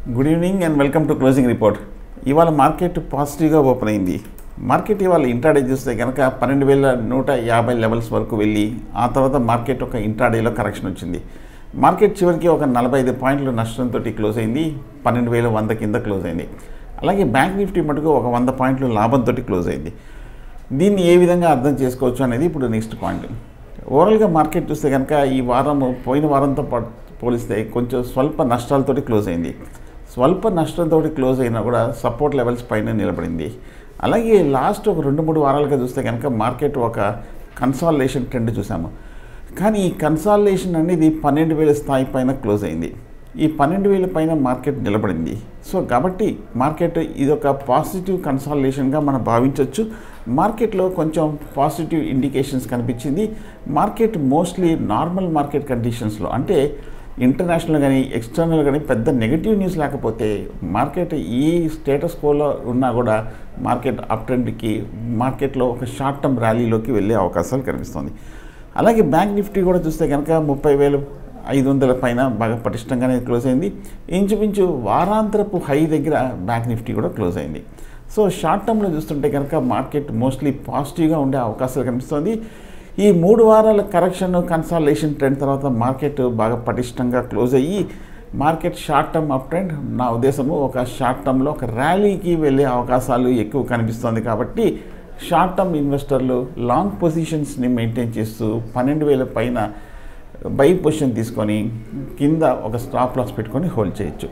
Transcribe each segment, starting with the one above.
good evening and welcome to closing report ఇవాళ market పాజిటివ్గా open అయింది మార్కెట్ ఇవాళ ఇంట్రాడే చూస్తే కనుక పన్నెండు వేల నూట యాభై లెవెల్స్ వరకు వెళ్ళి ఆ తర్వాత మార్కెట్ ఒక ఇంట్రాడేలో కరెక్షన్ వచ్చింది మార్కెట్ చివరికి ఒక నలభై ఐదు పాయింట్ల నష్టంతో క్లోజ్ అయింది పన్నెండు వేల వంద కింద క్లోజ్ అయింది అలాగే బ్యాంక్ నిఫ్టీ మటుకు ఒక వంద పాయింట్లు లాభంతో క్లోజ్ అయింది దీన్ని ఏ విధంగా అర్థం చేసుకోవచ్చు అనేది ఇప్పుడు నెక్స్ట్ పాయింట్ ఓవరాల్గా మార్కెట్ చూస్తే కనుక ఈ వారం పోయిన వారంతో పా- పోలిస్తే కొంచెం స్వల్ప నష్టాలతోటి క్లోజ్ అయింది స్వల్ప నష్టంతో క్లోజ్ అయినా కూడా సపోర్ట్ లెవెల్స్ పైన నిలబడింది అలాగే లాస్ట్ ఒక రెండు మూడు వారాలుగా చూస్తే కనుక మార్కెట్ ఒక కన్సాలిడేషన్ ట్రెండ్ చూసాము కానీ ఈ కన్సాలిడేషన్ అనేది పన్నెండు వేల స్థాయి పైన క్లోజ్ అయింది ఈ పన్నెండు వేల పైన మార్కెట్ నిలబడింది సో కాబట్టి మార్కెట్ ఇది ఒక పాజిటివ్ కన్సాలిడేషన్గా మనం భావించవచ్చు మార్కెట్లో కొంచెం పాజిటివ్ ఇండికేషన్స్ కనిపించింది మార్కెట్ మోస్ట్లీ నార్మల్ మార్కెట్ కండిషన్స్లో అంటే ఇంటర్నేషనల్ కానీ ఎక్స్టర్నల్ కానీ పెద్ద నెగిటివ్ న్యూస్ లేకపోతే మార్కెట్ ఈ స్టేటస్ కోలో ఉన్నా కూడా మార్కెట్ అప్ ట్రెండ్కి మార్కెట్లో ఒక షార్ట్ టర్మ్ ర్యాలీలోకి వెళ్ళే అవకాశాలు కనిపిస్తుంది అలాగే బ్యాంక్ నిఫ్టీ కూడా చూస్తే కనుక ముప్పై వేలు ఐదు వందల పైన బాగా పటిష్టంగానే క్లోజ్ అయింది ఇంచుమించు వారాంతరపు హై దగ్గర బ్యాంక్ నిఫ్టీ కూడా క్లోజ్ అయింది సో షార్ట్ టర్మ్లో చూస్తుంటే కనుక మార్కెట్ మోస్ట్లీ పాజిటివ్గా ఉండే అవకాశాలు కనిపిస్తుంది ఈ మూడు వారాల కరెక్షన్ కన్సాలేషన్ ట్రెండ్ తర్వాత మార్కెట్ బాగా పటిష్టంగా క్లోజ్ అయ్యి market short term up trend నా ఉద్దేశము ఒక షార్ట్ టర్మ్లో ఒక ర్యాలీకి వెళ్ళే అవకాశాలు ఎక్కువ కనిపిస్తుంది కాబట్టి షార్ట్ టర్మ్ ఇన్వెస్టర్లు లాంగ్ పొజిషన్స్ని మెయింటైన్ చేస్తూ పన్నెండు వేల పైన బై పొజిషన్ తీసుకొని కింద ఒక స్టాప్ లాస్ పెట్టుకొని హోల్డ్ చేయొచ్చు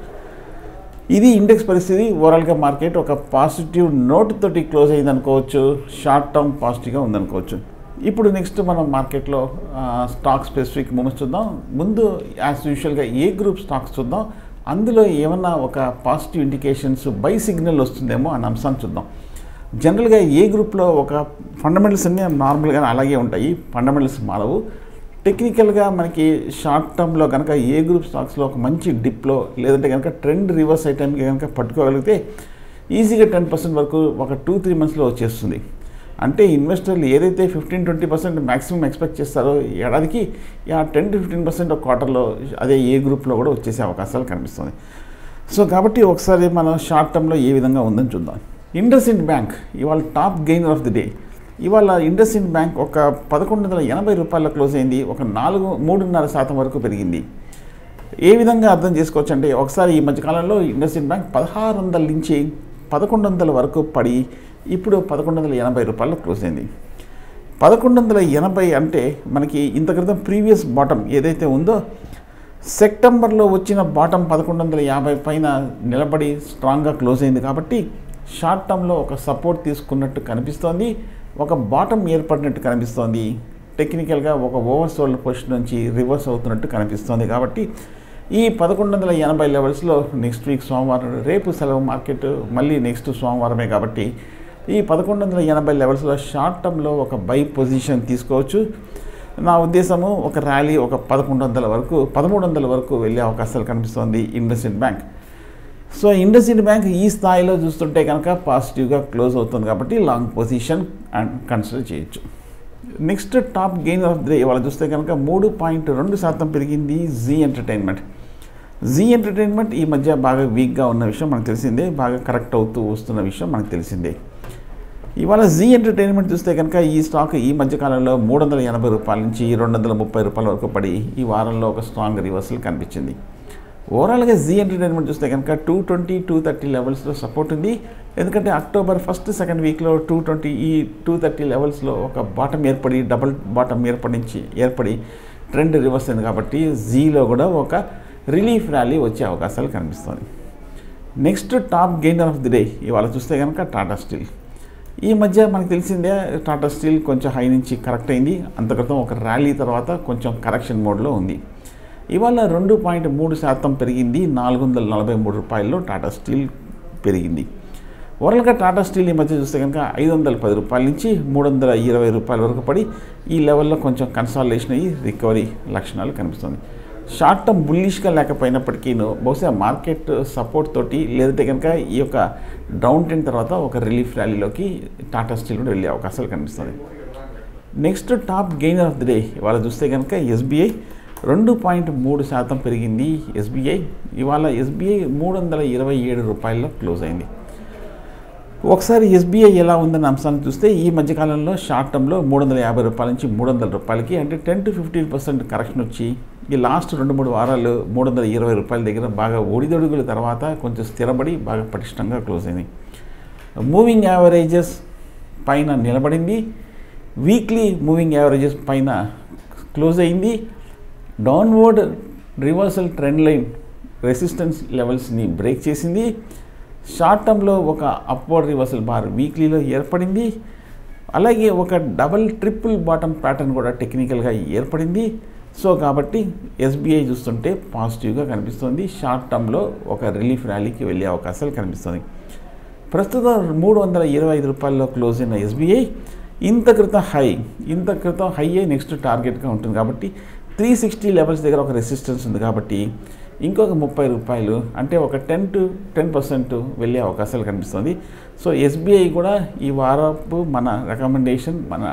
ఇది ఇండెక్స్ పరిస్థితి ఓవరాల్గా మార్కెట్ ఒక పాజిటివ్ నోట్ తోటి క్లోజ్ అయింది అనుకోవచ్చు షార్ట్ టర్మ్ పాజిటివ్గా ఉందనుకోవచ్చు ఇప్పుడు నెక్స్ట్ మనం మార్కెట్లో స్టాక్ స్పెసిఫిక్ మూమెంట్స్ చూద్దాం ముందు యాజ్ యూజువల్గా ఏ గ్రూప్ స్టాక్స్ చూద్దాం అందులో ఏమన్నా ఒక పాజిటివ్ ఇండికేషన్స్ బై సిగ్నల్ వస్తుందేమో అనే అంశాన్ని చూద్దాం జనరల్గా ఏ గ్రూప్లో ఒక ఫండమెంటల్స్ అన్నీ నార్మల్గా అలాగే ఉంటాయి ఫండమెంటల్స్ మారవు టెక్నికల్గా మనకి షార్ట్ టర్మ్లో కనుక ఏ గ్రూప్ స్టాక్స్లో ఒక మంచి డిప్లో లేదంటే కనుక ట్రెండ్ రివర్స్ ఐటమ్కి కనుక పట్టుకోగలిగితే ఈజీగా టెన్ పర్సెంట్ వరకు ఒక టూ త్రీ మంత్స్లో వచ్చేస్తుంది అంటే ఇన్వెస్టర్లు ఏదైతే fifteen twenty percent maximum expect చేస్తారో ఈ ఏడాదికి ఆ టెన్ టు ఫిఫ్టీన్ పర్సెంట్ ఒక క్వార్టర్లో అదే ఏ గ్రూప్లో కూడా వచ్చేసే అవకాశాలు కనిపిస్తుంది సో కాబట్టి ఒకసారి మనం షార్ట్ టర్మ్లో ఏ విధంగా ఉందని చూద్దాం ఇండస్ ఇండ్ బ్యాంక్ ఇవాళ top gainer of the day ఇవాళ ఇండస్ ఇండ్ బ్యాంక్ ఒక పదకొండు వందల ఎనభై రూపాయల క్లోజ్ అయింది ఒక నాలుగు మూడున్నర శాతం వరకు పెరిగింది ఏ విధంగా అర్థం చేసుకోవచ్చు అంటే ఒకసారి ఈ మధ్యకాలంలో ఇండస్ ఇండ్ బ్యాంక్ పదహారు వందల నుంచి పదకొండు వందల వరకు పడి ఇప్పుడు పదకొండు వందల ఎనభై రూపాయలు క్లోజ్ అయింది పదకొండు వందల ఎనభై అంటే మనకి ఇంత క్రితం ప్రీవియస్ బాటమ్ ఏదైతే ఉందో సెప్టెంబర్లో వచ్చిన బాటమ్ పదకొండు వందల యాభై పైన నిలబడి స్ట్రాంగ్గా క్లోజ్ అయింది కాబట్టి షార్ట్ టర్మ్లో ఒక సపోర్ట్ తీసుకున్నట్టు కనిపిస్తోంది ఒక బాటమ్ ఏర్పడినట్టు కనిపిస్తోంది టెక్నికల్గా ఒక ఓవర్ సోల్డ్ పొజిషన్ నుంచి రివర్స్ అవుతున్నట్టు కనిపిస్తోంది కాబట్టి ఈ పదకొండు వందల ఎనభై లెవెల్స్లో నెక్స్ట్ వీక్ సోమవారం రేపు సెలవు మార్కెట్ మళ్ళీ నెక్స్ట్ సోమవారమే కాబట్టి ఈ పదకొండు వందల ఎనభై లెవెల్స్లో షార్ట్ టర్మ్లో ఒక బై పొజిషన్ తీసుకోవచ్చు నా ఉద్దేశము ఒక ర్యాలీ ఒక పదకొండు వందల వరకు పదమూడు వందల వరకు వెళ్ళే అవకాశాలు కనిపిస్తోంది IndusInd Bank so IndusInd Bank ఈ స్థాయిలో చూస్తుంటే కనుక పాజిటివ్గా క్లోజ్ అవుతుంది కాబట్టి లాంగ్ పొజిషన్ అండ్ కన్సిడర్ చేయొచ్చు next top gain of the day ఇవాళ చూస్తే కనుక మూడు పాయింట్ రెండు శాతం పెరిగింది జీ ఎంటర్టైన్మెంట్ జీ ఎంటర్టైన్మెంట్ ఈ మధ్య బాగా వీక్గా ఉన్న విషయం మనకు తెలిసిందే బాగా కరెక్ట్ అవుతూ వస్తున్న విషయం మనకు తెలిసిందే ఇవాళ జీ ఎంటర్టైన్మెంట్ చూస్తే కనుక ఈ స్టాక్ ఈ మధ్యకాలంలో మూడు వందల ఎనభై రూపాయల నుంచి రెండు వందల ముప్పై రూపాయల వరకు పడి ఈ వారంలో ఒక స్ట్రాంగ్ రివర్సల్ కనిపించింది ఓవరాల్గా జీ ఎంటర్టైన్మెంట్ చూస్తే కనుక టూ ట్వంటీ టూ థర్టీ లెవెల్స్లో సపోర్ట్ ఉంది ఎందుకంటే అక్టోబర్ ఫస్ట్ సెకండ్ వీక్లో టూ ట్వంటీ ఈ టూ థర్టీ లెవెల్స్లో ఒక బాటమ్ ఏర్పడి డబుల్ బాటమ్ ఏర్పడించి ఏర్పడి ట్రెండ్ రివర్స్ అయింది కాబట్టి జీలో కూడా ఒక రిలీఫ్ ర్యాలీ వచ్చే అవకాశాలు కనిపిస్తుంది next top gainer of the day ఇవాళ చూస్తే కనుక టాటా స్టీల్ ఈ మధ్య మనకు తెలిసిందే టాటా స్టీల్ కొంచెం హై నుంచి కరెక్ట్ అయింది అంత క్రితం ఒక ర్యాలీ తర్వాత కొంచెం కరెక్షన్ మోడ్లో ఉంది ఇవాళ రెండు పాయింట్ మూడు శాతం పెరిగింది నాలుగు వందల నలభై మూడు రూపాయల్లో టాటా స్టీల్ పెరిగింది ఓవరాల్గా టాటా స్టీల్ ఈ మధ్య చూస్తే కనుక ఐదు వందల పది రూపాయల నుంచి మూడు వందల ఇరవై రూపాయల వరకు పడి ఈ లెవెల్లో కొంచెం కన్సాలిడేషన్ అయ్యి రికవరీ లక్షణాలు కనిపిస్తుంది షార్ట్ టర్మ్ బుల్లిష్గా లేకపోయినప్పటికీ బహుశా మార్కెట్ సపోర్ట్ తోటి లేదంటే కనుక ఈ యొక్క డౌన్ ట్రెండ్ తర్వాత ఒక రిలీఫ్ ర్యాలీలోకి టాటా స్టీల్ కూడా వెళ్ళే అవకాశాలు కనిపిస్తుంది next top gainer of the day ఇవాళ చూస్తే కనుక ఎస్బీఐ రెండు పాయింట్ మూడు శాతం పెరిగింది ఎస్బీఐ ఇవాళ ఎస్బీఐ మూడు వందల ఇరవై ఏడు రూపాయల్లో క్లోజ్ అయింది ఒకసారి ఎస్బీఐ ఎలా ఉందన్న అంశాన్ని చూస్తే ఈ మధ్యకాలంలో షార్ట్ టర్మ్లో మూడు వందల యాభై రూపాయల నుంచి మూడు వందల రూపాయలకి అంటే ten to fifteen percent correction వచ్చి ఈ లాస్ట్ రెండు మూడు వారాలు మూడు వందల ఇరవై రూపాయల దగ్గర బాగా ఒడిదొడుగుల తర్వాత కొంచెం స్థిరపడి బాగా పటిష్టంగా క్లోజ్ అయింది మూవింగ్ యావరేజెస్ పైన నిలబడింది వీక్లీ మూవింగ్ యావరేజెస్ పైన క్లోజ్ అయింది downward reversal trend line resistance లెవెల్స్ని బ్రేక్ చేసింది షార్ట్ టర్మ్లో ఒక అప్వర్డ్ రివర్సల్ బార్ వీక్లీలో ఏర్పడింది అలాగే ఒక డబల్ ట్రిపుల్ బాటమ్ ప్యాటర్న్ కూడా టెక్నికల్గా ఏర్పడింది సో కాబట్టి ఎస్బీఐ చూస్తుంటే పాజిటివ్గా కనిపిస్తుంది షార్ట్ టర్మ్లో ఒక రిలీఫ్ ర్యాలీకి వెళ్ళే అవకాశాలు కనిపిస్తుంది ప్రస్తుతం మూడు వందల ఇరవై ఐదు రూపాయల్లో క్లోజ్ అయిన ఎస్బీఐ ఇంత క్రితం హై ఇంత క్రితం హై నెక్స్ట్ టార్గెట్గా ఉంటుంది కాబట్టి త్రీ సిక్స్టీ లెవెల్స్ దగ్గర ఒక రెసిస్టెన్స్ ఉంది కాబట్టి ఇంకొక ముప్పై రూపాయలు అంటే ఒక టెన్ టు టెన్ పర్సెంట్ వెళ్ళే అవకాశాలు కనిపిస్తుంది సో ఎస్బీఐ కూడా ఈ వారపు మన రికమెండేషన్ మన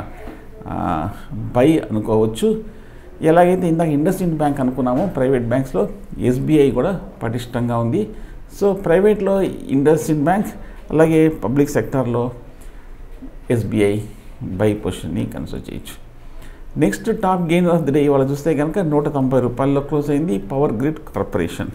బై అనుకోవచ్చు ఎలాగైతే ఇందాక ఇండస్ ఇండ్ బ్యాంక్ అనుకున్నామో ప్రైవేట్ బ్యాంక్స్లో ఎస్బీఐ కూడా పటిష్టంగా ఉంది సో ప్రైవేట్లో ఇండస్ ఇండ్ బ్యాంక్ అలాగే పబ్లిక్ సెక్టార్లో ఎస్బీఐ బై పొజిషన్ని కన్సిడర్ చేయొచ్చు next top gain of the day ఇవాళ చూస్తే కనుక నూట తొంభై రూపాయల్లో క్లోజ్ అయింది Power Grid Corporation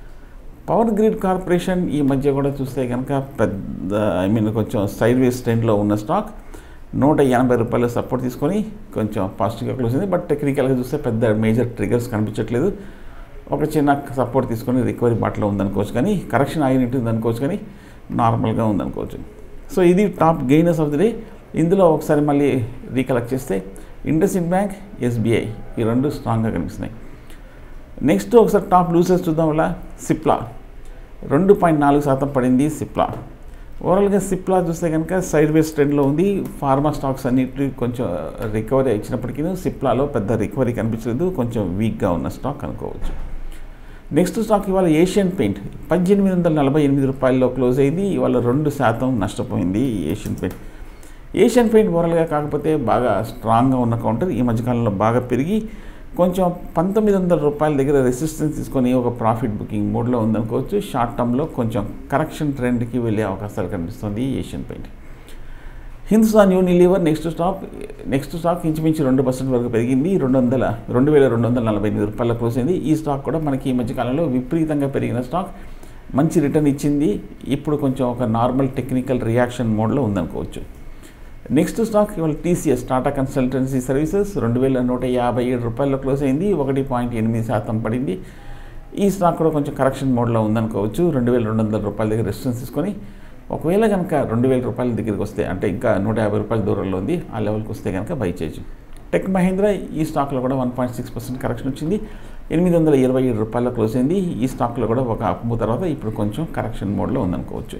Power Grid Corporation ఈ మధ్య కూడా చూస్తే కనుక పెద్ద ఐ మీన్ కొంచెం సైడ్ వేస్ ట్రెండ్లో ఉన్న స్టాక్ నూట ఎనభై రూపాయలు సపోర్ట్ తీసుకొని కొంచెం పాజిటివ్గా క్లోజ్ అయింది బట్ టెక్నికల్గా చూస్తే పెద్ద మేజర్ ట్రిగర్స్ కనిపించట్లేదు ఒక చిన్న సపోర్ట్ తీసుకొని రికవరీ బాటలో ఉందనుకోవచ్చు కానీ కరెక్షన్ ఆగినట్టు ఉందనుకోవచ్చు కానీ నార్మల్గా ఉందనుకోవచ్చు సో ఇది top gainers of the day ఇందులో ఒకసారి మళ్ళీ రీకలెక్ట్ చేస్తే ఇండస్ ఇండ్ బ్యాంక్ ఎస్బీఐ ఈ రెండు స్ట్రాంగ్గా కనిపిస్తున్నాయి నెక్స్ట్ ఒకసారి టాప్ లూసర్స్ చూద్దాం వల్ల సిప్లా రెండు పాయింట్ నాలుగు శాతం పడింది సిప్లా ఓవరాల్గా సిప్లా చూస్తే కనుక సైడ్ వేస్ ట్రెండ్లో ఉంది ఫార్మా స్టాక్స్ అన్నిటి కొంచెం రికవరీ ఇచ్చినప్పటికీ సిప్లాలో పెద్ద రికవరీ కనిపించలేదు కొంచెం వీక్గా ఉన్న స్టాక్ అనుకోవచ్చు నెక్స్ట్ స్టాక్ ఇవాళ ఏషియన్ పెయింట్ పద్దెనిమిది వందల నలభై ఎనిమిది రూపాయల్లో క్లోజ్ అయింది ఇవాళ రెండు శాతం నష్టపోయింది ఏషియన్ పెయింట్ ఏషియన్ పెయింట్ ఓవరాల్గా కాకపోతే బాగా స్ట్రాంగ్గా ఉన్న కౌంటర్ ఈ మధ్యకాలంలో బాగా పెరిగి కొంచెం పంతొమ్మిది వందల రూపాయల దగ్గర రెసిస్టెన్స్ తీసుకొని ఒక ప్రాఫిట్ బుకింగ్ మోడ్లో ఉందనుకోవచ్చు షార్ట్ టర్మ్లో కొంచెం కరెక్షన్ ట్రెండ్కి వెళ్ళే అవకాశాలు కనిపిస్తుంది Asian Paint Hindustan Unilever next stock next stock ఇంచుమించు రెండు పర్సెంట్ వరకు పెరిగింది రెండు వందల రెండు వేల రెండు వందల నలభై ఎనిమిది రూపాయల క్లోజ్ అయింది ఈ స్టాక్ కూడా మనకి ఈ మధ్యకాలంలో విపరీతంగా పెరిగిన స్టాక్ మంచి రిటర్న్ ఇచ్చింది ఇప్పుడు కొంచెం ఒక నార్మల్ టెక్నికల్ రియాక్షన్ మోడ్లో ఉందనుకోవచ్చు నెక్స్ట్ స్టాక్ ఇవాళ టీసీఎస్ టాటా కన్సల్టెన్సీ సర్వీసెస్ రెండు వేల నూట యాభై ఏడు రూపాయల్లో క్లోజ్ అయింది ఒకటి పాయింట్ ఎనిమిది శాతం పడింది ఈ స్టాక్ కూడా కొంచెం కరెక్షన్ మోడ్లో ఉందనుకోవచ్చు రెండు వేల రెండు వందల రూపాయల దగ్గర రెసిస్టెన్స్ తీసుకొని ఒకవేళ కనుక రెండు వేల రూపాయల దగ్గరికి వస్తే అంటే ఇంకా నూట యాభై రూపాయల దూరంలో ఉంది ఆ లెవెల్కి వస్తే కనుక బై చేయొచ్చు టెక్ మహీంద్రా ఈ స్టాక్లో కూడా one point six percent correction వచ్చింది ఎనిమిది వందల ఇరవై ఏడు రూపాయల్లో క్లోజ్ అయింది ఈ స్టాక్లో కూడా ఒక అప్పు తర్వాత ఇప్పుడు కొంచెం కరెక్షన్ మోడ్లో ఉందనుకోవచ్చు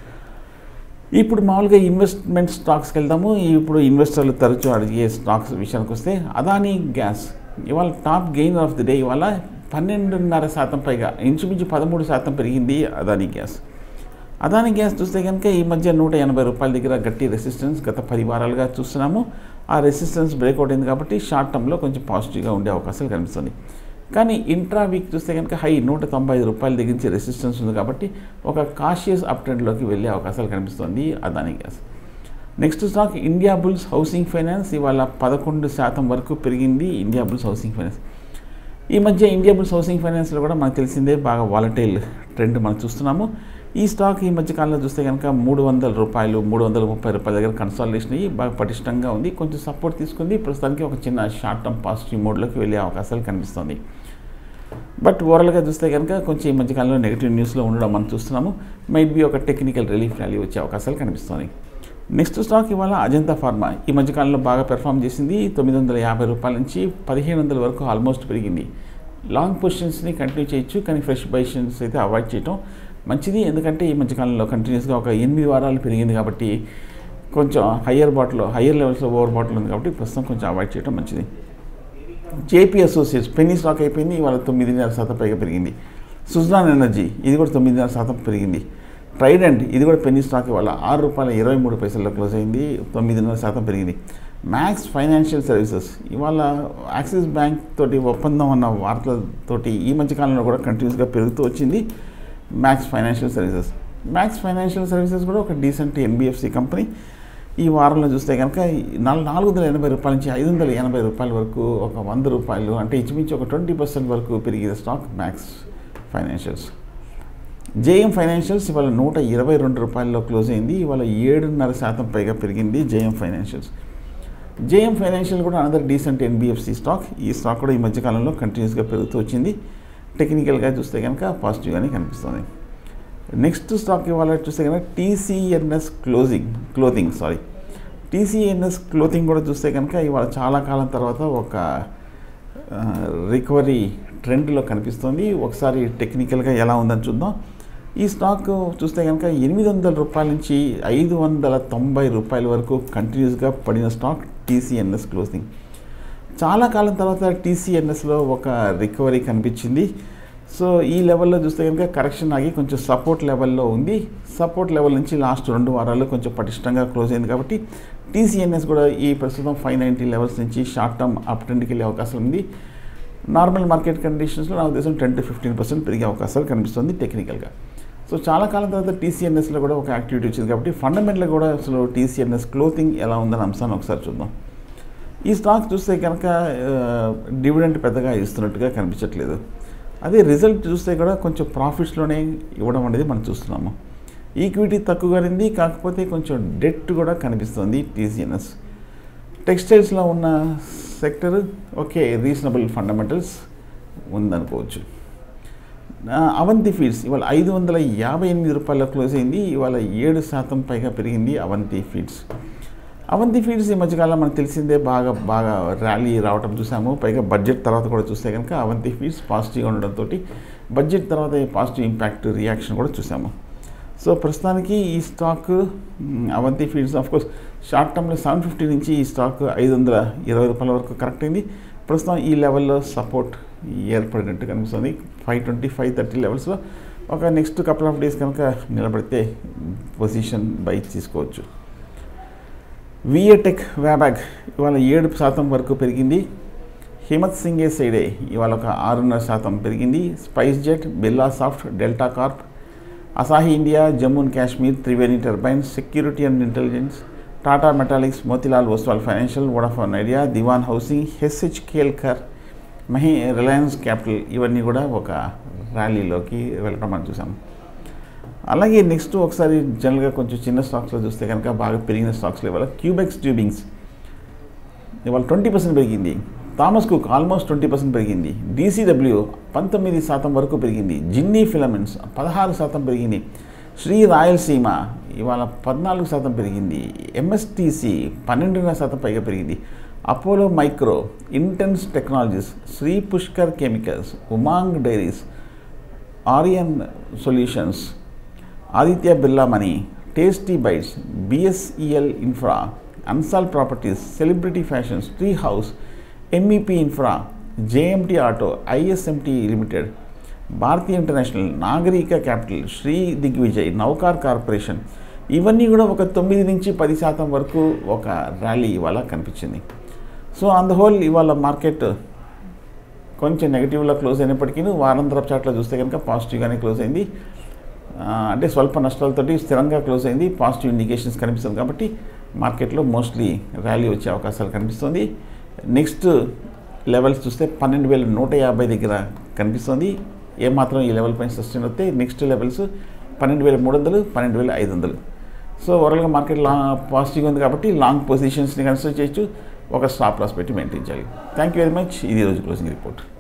ఇప్పుడు మామూలుగా ఇన్వెస్ట్మెంట్ స్టాక్స్కి వెళ్దాము ఇప్పుడు ఇన్వెస్టర్లు తరచూ అడిగే స్టాక్స్ విషయానికి వస్తే అదానీ గ్యాస్ ఇవాళ top gain of the day ఇవాళ పన్నెండున్నర శాతం పైగా ఇంచుమించు పదమూడు శాతం పెరిగింది అదానీ గ్యాస్ అదానీ గ్యాస్ చూస్తే కనుక ఈ మధ్య నూట ఎనభై రూపాయల దగ్గర గట్టి రెసిస్టెన్స్ గత పది వారాలుగా చూస్తున్నాము ఆ రెసిస్టెన్స్ బ్రేక్అవుట్ అయింది కాబట్టి షార్ట్ టర్మ్లో కొంచెం పాజిటివ్గా ఉండే అవకాశాలు కనిపిస్తుంది కానీ ఇంట్రా వీక్ చూస్తే కనుక హై నూట తొంభై ఐదు రూపాయల దగ్గర నుంచి రెసిస్టెన్స్ ఉంది కాబట్టి ఒక కాషియస్ అప్ ట్రెండ్లోకి వెళ్ళే అవకాశాలు కనిపిస్తుంది Adani Gas next stock India Bulls Housing Finance ఇవాళ పదకొండు శాతం వరకు పెరిగింది ఇండియా బుల్స్ హౌసింగ్ ఫైనాన్స్ ఈ మధ్య ఇండియా బుల్స్ హౌసింగ్ ఫైనాన్స్లో కూడా మనకు తెలిసిందే బాగా వాలటైల్ ట్రెండ్ మనం చూస్తున్నాము ఈ స్టాక్ ఈ మధ్య కాలంలో చూస్తే కనుక మూడు వందల రూపాయలు మూడు వందల ముప్పై రూపాయల దగ్గర కన్సాలిడేషన్ అయ్యి బాగా పటిష్టంగా ఉంది కొంచెం సపోర్ట్ తీసుకుంది ప్రస్తుతానికి ఒక చిన్న షార్ట్ టర్మ్ పాజిటివ్ మోడ్లోకి వెళ్ళే అవకాశాలు కనిపిస్తుంది బట్ ఓవరాల్గా చూస్తే కనుక కొంచెం ఈ మధ్యకాలంలో నెగిటివ్ న్యూస్లో ఉండడం మనం చూస్తున్నాము మైట్ బి ఒక టెక్నికల్ రిలీఫ్ ర్యాలీ వచ్చే అవకాశాలు కనిపిస్తుంది నెక్స్ట్ స్టాక్ ఇవాళ అజంతా ఫార్మా ఈ మధ్యకాలంలో బాగా పెర్ఫామ్ చేసింది తొమ్మిది వందల యాభై రూపాయల నుంచి పదిహేను వందల వరకు ఆల్మోస్ట్ పెరిగింది లాంగ్ పొజిషన్స్ని కంటిన్యూ చేయొచ్చు కానీ ఫ్రెష్ పొజిషన్స్ అయితే అవాయిడ్ చేయటం మంచిది ఎందుకంటే ఈ మధ్యకాలంలో కంటిన్యూస్గా ఒక ఎనిమిది వారాలు పెరిగింది కాబట్టి కొంచెం హయ్యర్ బాటిల్ హయ్యర్ లెవెల్స్లో ఓవర్ బాటిల్ ఉంది కాబట్టి ప్రస్తుతం కొంచెం అవాయిడ్ చేయడం మంచిది జేపీ అసోసియేట్స్ పెన్నీ స్టాక్ అయిపోయింది ఇవాళ తొమ్మిదిన్నర శాతం పైగా పెరిగింది సుజాన్ ఎనర్జీ ఇది కూడా తొమ్మిదిన్నర శాతం పెరిగింది ట్రైడెంట్ ఇది కూడా పెన్నీ స్టాక్ ఇవాళ ఆరు రూపాయల ఇరవై మూడు పైసల్లో క్లోజ్ అయింది తొమ్మిదిన్నర శాతం పెరిగింది మ్యాక్స్ ఫైనాన్షియల్ సర్వీసెస్ ఇవాళ యాక్సిస్ బ్యాంక్ తోటి ఒప్పందం అన్న వార్తలతోటి ఈ మధ్య కాలంలో కూడా కంటిన్యూస్గా పెరుగుతూ వచ్చింది Max Financial Services Max Financial Services కూడా ఒక డీసెంట్ ఎన్బిఎఫ్సి కంపెనీ ఈ వారంలో చూస్తే కనుక నాలుగు నాలుగు వందల ఎనభై రూపాయల నుంచి ఐదు వందల ఎనభై రూపాయల వరకు ఒక వంద రూపాయలు అంటే ఇంచుమించు ఒక ట్వంటీ పర్సెంట్ వరకు పెరిగిన stock Max Financials JM Financials ఇవాళ నూట ఇరవై రెండు రూపాయల్లో క్లోజ్ అయింది ఇవాళ ఏడున్నర శాతం పైగా పెరిగింది జేఎం ఫైనాన్షియల్స్ జేఎం ఫైనాన్షియల్ కూడా అనదర్ డీసెంట్ ఎన్బిఎఫ్సి స్టాక్ ఈ స్టాక్ కూడా ఈ మధ్యకాలంలో కంటిన్యూస్గా పెరుగుతూ వచ్చింది టెక్నికల్గా చూస్తే కనుక పాజిటివ్గానే కనిపిస్తుంది నెక్స్ట్ స్టాక్ ఇవాళ చూస్తే కనుక TCNS closing clothing sorry TCNS clothing కూడా చూస్తే కనుక ఇవాళ చాలా కాలం తర్వాత ఒక రికవరీ ట్రెండ్లో కనిపిస్తుంది ఒకసారి టెక్నికల్గా ఎలా ఉందని చూద్దాం ఈ స్టాక్ చూస్తే కనుక ఎనిమిది వందల రూపాయల నుంచి ఐదు వందల తొంభై రూపాయల వరకు కంటిన్యూస్గా పడిన స్టాక్ టీసీఎన్ఎస్ క్లోజింగ్ చాలా కాలం తర్వాత టీసీఎన్ఎస్లో ఒక రికవరీ కనిపించింది సో ఈ లెవెల్లో చూస్తే కనుక కరెక్షన్ ఆగి కొంచెం సపోర్ట్ లెవెల్లో ఉంది సపోర్ట్ లెవెల్ నుంచి లాస్ట్ రెండు వారాలు కొంచెం పటిష్టంగా క్లోజ్ అయింది కాబట్టి టీసీఎన్ఎస్ కూడా ఈ ప్రస్తుతం ఫైవ్ నైంటీ లెవెల్స్ నుంచి షార్ట్ టర్మ్ అప్ ట్రెండ్కి వెళ్ళే అవకాశం ఉంది నార్మల్ మార్కెట్ కండిషన్స్లో నా ఉద్దేశం టెన్ టు ఫిఫ్టీన్ పర్సెంట్ పెరిగే అవకాశాలు కనిపిస్తుంది టెక్నికల్గా సో చాలా కాలం తర్వాత టీసీఎన్ఎస్లో కూడా ఒక యాక్టివిటీ వచ్చింది కాబట్టి ఫండమెంటల్ కూడా అసలు టీసీఎన్ఎస్ క్లోతింగ్ ఎలా ఉందని అంశాన్ని ఒకసారి చూద్దాం ఈ స్టాక్ చూస్తే కనుక డివిడెంట్ పెద్దగా ఇస్తున్నట్టుగా కనిపించట్లేదు అదే రిజల్ట్ చూస్తే కూడా కొంచెం ప్రాఫిట్స్లోనే ఇవ్వడం అనేది మనం చూస్తున్నాము ఈక్విటీ తక్కువగానింది కాకపోతే కొంచెం డెట్ కూడా కనిపిస్తుంది టీసీఎన్ఎస్ టెక్స్టైల్స్లో ఉన్న సెక్టర్ ఓకే రీజనబుల్ ఫండమెంటల్స్ ఉందనుకోవచ్చు అవంతి ఫీడ్స్ ఇవాళ ఐదు వందల యాభై ఎనిమిది రూపాయల క్లోజ్ అయింది ఇవాళ ఏడు శాతం పైగా పెరిగింది అవంతి ఫీడ్స్ అవంతి ఫీడ్స్ ఈ మధ్యకాలం మనకు తెలిసిందే బాగా బాగా ర్యాలీ రావటం చూసాము పైగా బడ్జెట్ తర్వాత కూడా చూస్తే కనుక అవంతి ఫీడ్స్ పాజిటివ్గా ఉండడంతో బడ్జెట్ తర్వాత పాజిటివ్ ఇంపాక్ట్ రియాక్షన్ కూడా చూసాము సో ప్రస్తుతానికి ఈ stock Avanti Feeds of course short టర్మ్లో సెవెన్ ఫిఫ్టీ నుంచి ఈ స్టాక్ ఐదు వందల ఇరవై రూపాయల వరకు కరెక్ట్ అయింది ప్రస్తుతం ఈ లెవెల్లో సపోర్ట్ ఏర్పడినట్టు కనిపిస్తుంది ఫైవ్ ట్వంటీ ఫైవ్ థర్టీ లెవెల్స్లో ఒక నెక్స్ట్ కపుల్ ఆఫ్ డేస్ కనుక నిలబడితే పొజిషన్ బై తీసుకోవచ్చు విఏటెక్ వ్యాబాగ్ ఇవాళ ఏడు శాతం వరకు పెరిగింది హిమత్ సింగే సైడే ఇవాళ ఒక ఆరున్నర శాతం పెరిగింది SpiceJet Birla Soft Delta Corp Asahi India Jammu and Kashmir Triveni Turbines Security and Intelligence Tata Metaliks Motilal Oswal Financial Vodafone Idea Dewan Housing HH Kelkar Mahi Reliance Capital ఇవన్నీ కూడా ఒక ర్యాలీలోకి వెళ్ళడం మనం చూసాం అలాగే నెక్స్ట్ ఒకసారి జనరల్గా కొంచెం చిన్న స్టాక్స్లో చూస్తే కనుక బాగా పెరిగిన స్టాక్స్లో ఇవాళ క్యూబెక్స్ ట్యూబింగ్స్ ఇవాళ ట్వంటీ పర్సెంట్ పెరిగింది Thomas Cook almost twenty percent పెరిగింది డీసీడబ్ల్యూ పంతొమ్మిది శాతం వరకు పెరిగింది జిన్నీ ఫిలమెంట్స్ పదహారు శాతం పెరిగింది శ్రీ రాయలసీమ ఇవాళ పద్నాలుగు శాతం పెరిగింది ఎంఎస్టీసీ పన్నెండున్నర శాతం పైగా పెరిగింది Apollo Micro Intense Technologies Shri Pushkar Chemicals Umang Dairies Aurion Solutions Aditya Birla Money Tasty Bites BSEL Infra Ansal Properties Celebrity Fashions Tree House MEP Infra JMT Auto ISMT Limited Bharatiya International Nagreeka Capital Shri Digvijay నౌకార్ కార్పొరేషన్ ఇవన్నీ కూడా ఒక తొమ్మిది నుంచి పది శాతం వరకు ఒక ర్యాలీ ఇవాళ కనిపించింది సో ఆన్ ద హోల్ ఇవాళ మార్కెట్ కొంచెం నెగిటివ్లో క్లోజ్ అయినప్పటికీ వారం తరపు చాట్లో చూస్తే కనుక పాజిటివ్గానే క్లోజ్ అయింది అంటే స్వల్ప నష్టాలతోటి స్థిరంగా క్లోజ్ అయింది పాజిటివ్ ఇండికేషన్స్ కనిపిస్తుంది కాబట్టి మార్కెట్లో మోస్ట్లీ ర్యాలీ వచ్చే అవకాశాలు కనిపిస్తుంది నెక్స్ట్ లెవెల్స్ చూస్తే పన్నెండు వేల నూట యాభై దగ్గర కనిపిస్తుంది ఏమాత్రం ఈ లెవెల్ పైన సస్టైన్ అవుతే నెక్స్ట్ లెవెల్స్ పన్నెండు వేల మూడు వందలు పన్నెండు వేల ఐదు వందలు సో ఓవరాల్గా మార్కెట్ లా పాజిటివ్గా ఉంది కాబట్టి లాంగ్ పొజిషన్స్ని కన్సిడర్ చేయొచ్చు ఒక స్టాప్ లాస్ పెట్టి మెయింటైన్ చేయాలి థ్యాంక్ యూ వెరీ మచ్ ఇది రోజు క్లోజింగ్ రిపోర్ట్